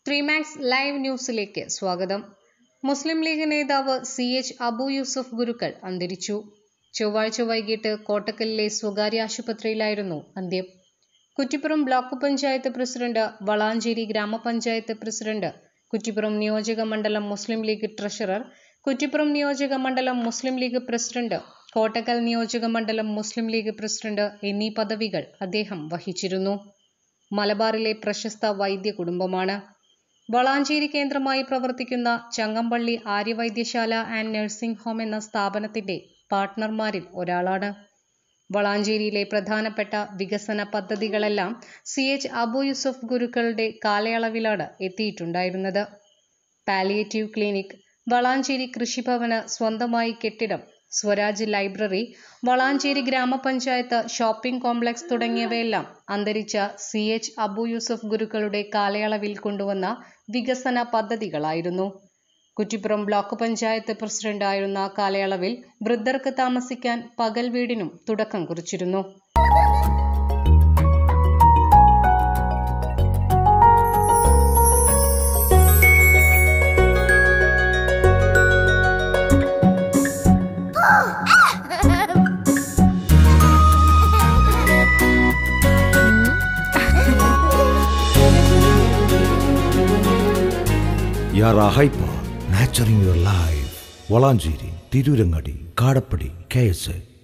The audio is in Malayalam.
ത്രീമാക്സ് ലൈവ് ന്യൂസിലേക്ക് സ്വാഗതം മുസ്ലിം ലീഗ് നേതാവ് സി എച്ച് അബു യൂസഫ് ഗുരുക്കൾ അന്തരിച്ചു ചൊവ്വാഴ്ച വൈകിട്ട് കോട്ടക്കലിലെ സ്വകാര്യ ആശുപത്രിയിലായിരുന്നു അന്ത്യം Kuttippuram block panchayat president Valanchery grama panchayat president Kuttippuram നിയോജക മണ്ഡലം മുസ്ലിം ലീഗ് ട്രഷറർ കുറ്റിപ്പുറം നിയോജക മണ്ഡലം മുസ്ലിം ലീഗ് പ്രസിഡന്റ് കോട്ടക്കൽ നിയോജക മണ്ഡലം മുസ്ലിം ലീഗ് പ്രസിഡന്റ് എന്നീ പദവികൾ അദ്ദേഹം വഹിച്ചിരുന്നു മലബാറിലെ പ്രശസ്ത വൈദ്യ കുടുംബമാണ് വളാഞ്ചേരി കേന്ദ്രമായി പ്രവർത്തിക്കുന്ന Changampally Aryavaidyasala and nursing home എന്ന സ്ഥാപനത്തിന്റെ പാർട്ട്ണർമാരിൽ ഒരാളാണ് വളാഞ്ചേരിയിലെ പ്രധാനപ്പെട്ട വികസന പദ്ധതികളെല്ലാം സി എച്ച് അബു യൂസഫ് ഗുരുക്കളുടെ കാലയളവിലാണ് എത്തിയിട്ടുണ്ടായിരുന്നത് പാലിയേറ്റീവ് ക്ലിനിക് വളാഞ്ചേരി കൃഷിഭവന് സ്വന്തമായി കെട്ടിടം സ്വരാജ് ലൈബ്രറി വളാഞ്ചേരി ഗ്രാമപഞ്ചായത്ത് ഷോപ്പിംഗ് കോംപ്ലക്സ് തുടങ്ങിയവയെല്ലാം അന്തരിച്ച സി എച്ച് അബു യൂസഫ് ഗുരുക്കളുടെ കാലയളവിൽ കൊണ്ടുവന്ന വികസന പദ്ധതികളായിരുന്നു കുറ്റിപ്പുറം ബ്ലോക്ക് പഞ്ചായത്ത് പ്രസിഡന്റായിരുന്ന കാലയളവിൽ വൃദ്ധർക്ക് താമസിക്കാൻ പകൽ വീടിനും തുടക്കം കുറിച്ചിരുന്നു യാറ hyper nurturing your life Valanchery Tirurangadi Kadappadi K S